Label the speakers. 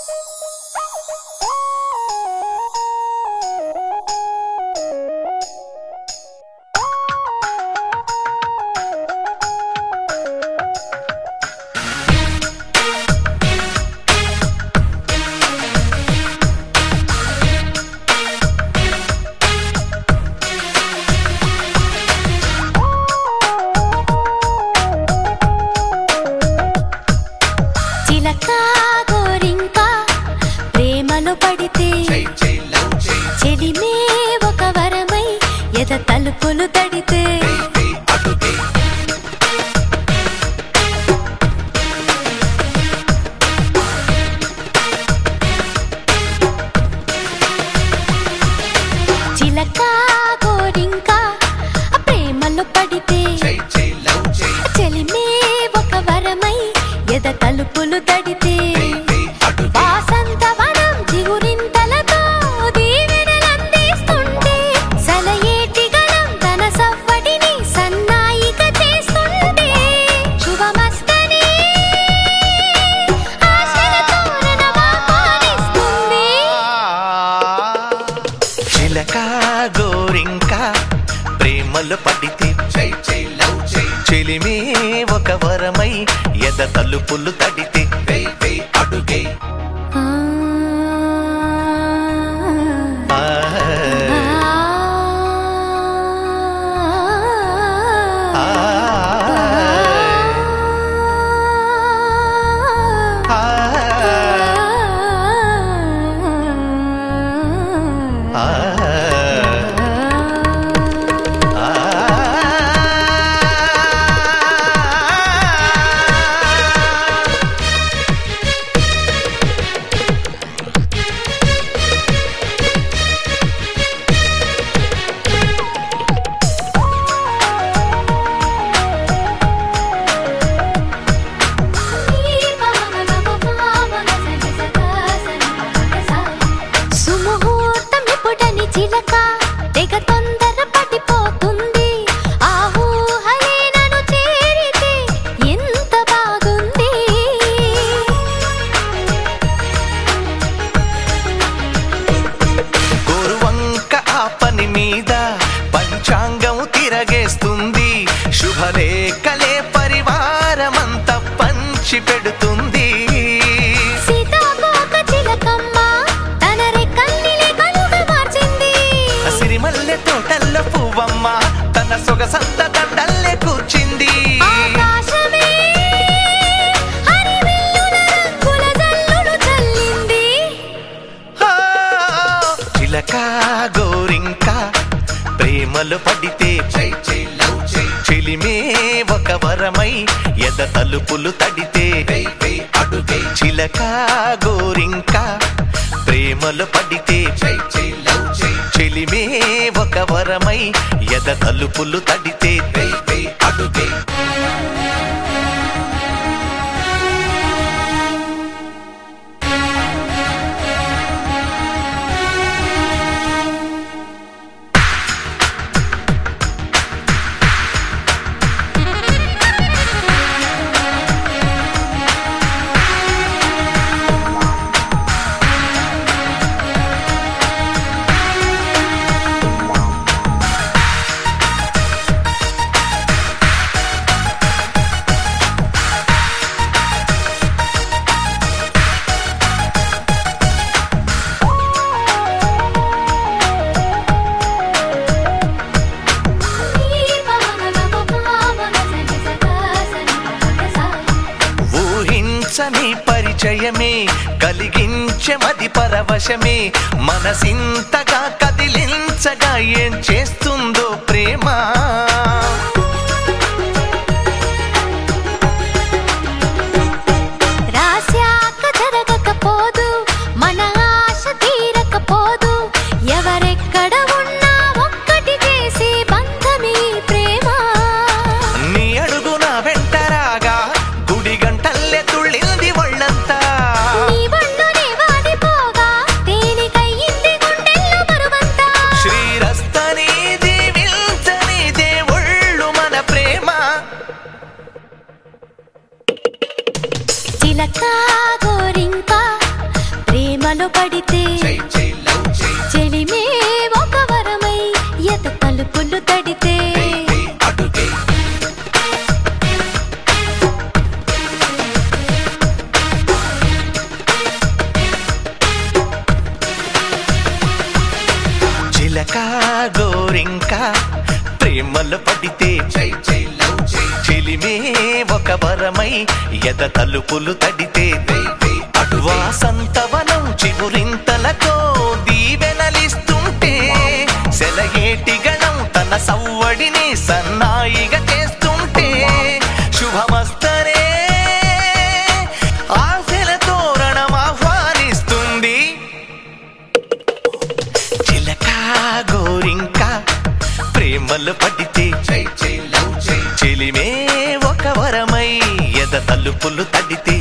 Speaker 1: చిలక గోరింక ప్రేమలో పడితే చెలిమే ఒక వరమై ఎద తలుపులు తడితే చిలక గోరింక ప్రేమలో పడితే చెలిమే ఒక వరమై ఎద తలుపులు తడితే వాసంతవనం చిగురింతలతో దీవెనలందిస్తుంటే సలయేటి గణం తన సవ్వడిని సన్నాయిక చేస్తుంటే శుభమస్తని ఆశల తోరణమాపాదిస్తుంది.
Speaker 2: చిలక గోరింక ప్రేమలు పడితే చెలిమే ఒక వరమై ఎద తలుపులు తడితే అడుగే
Speaker 1: ఆ
Speaker 2: ఆ, ఆ, ఆ, ఆ, ఆ.
Speaker 1: సుముహూర్తం ఎప్పుడని చిలక తెగ తొందర పడిపోతుంది ఆ ఊహలే నన్ను చేరితే ఎంత బాగుంది
Speaker 2: గోరువంక ఆ పని మీద పంచాంగం తిరగేస్తుంది శుభలేఖలే పరివారమంతా పంచి పెడుతుంది
Speaker 1: సీతాకోక చిలకమ్మ తన రెక్కల్ని లేఖలుగా మార్చింది
Speaker 2: సిరిమల్లె తోటల్లో పువ్వమ్మ తన సొగసంత దండల్లే కూర్చింది
Speaker 1: ఆకాశమే హరివిల్లుల రంగుల జల్లులు చల్లింది
Speaker 2: ఆ, చిలక గోరింక ప్రేమలు పడితే చెలిమే ఒక వరమై ఎద తలుపులు తడితే అడుగే చిలక గోరింక ప్రేమలు పడితే చెలిమే ఒక వరమై ఎద తలుపులు తడితే అడుగే ఊహించని పరిచయమే కలిగించే మది పరవశమే మనసింతగా కదిలించగా ఏం చేస్తుందో ప్రేమ
Speaker 1: రాశాక జరగకపోదు మన ఆశ తీరకపోదు ఎవరెక్కడ ఉన్నా ఒక్కటి చేసి బంధమే ప్రేమ
Speaker 2: నీ అడుగున వెంటరాగా గుడి గంటల్లే తుళ్ళింది ఒళ్ళంతా
Speaker 1: నీ ఒళ్ళోనే వాడిపోగా తేలికయ్యింది గుండెల్లో బరువంతా
Speaker 2: శ్రీరస్తని దీవించని దేవుళ్ళు మన ప్రేమ
Speaker 1: చిలక గోరింక ప్రేమలో పడితే చెలిమే ఒక వరమై ఎద తలుపులు తడితే
Speaker 2: చిలక గోరింక ప్రేమలో పడితే చెలిమే ఒక వరమై ఎద తలుపులు తడితే వాసంతవనం చిగురింతలతో దీవెనలిస్తుంటే సెలయేటి గణం తన సవ్వడిని సన్నాయిగా చేస్తుంటే శుభమస్తరే ఆశల తోరణం ఆహ్వానిస్తుంది చిలక గోరింక ప్రేమలు పడితే చెలిమే ఒక వరమై ఎద తలుపులు తడితే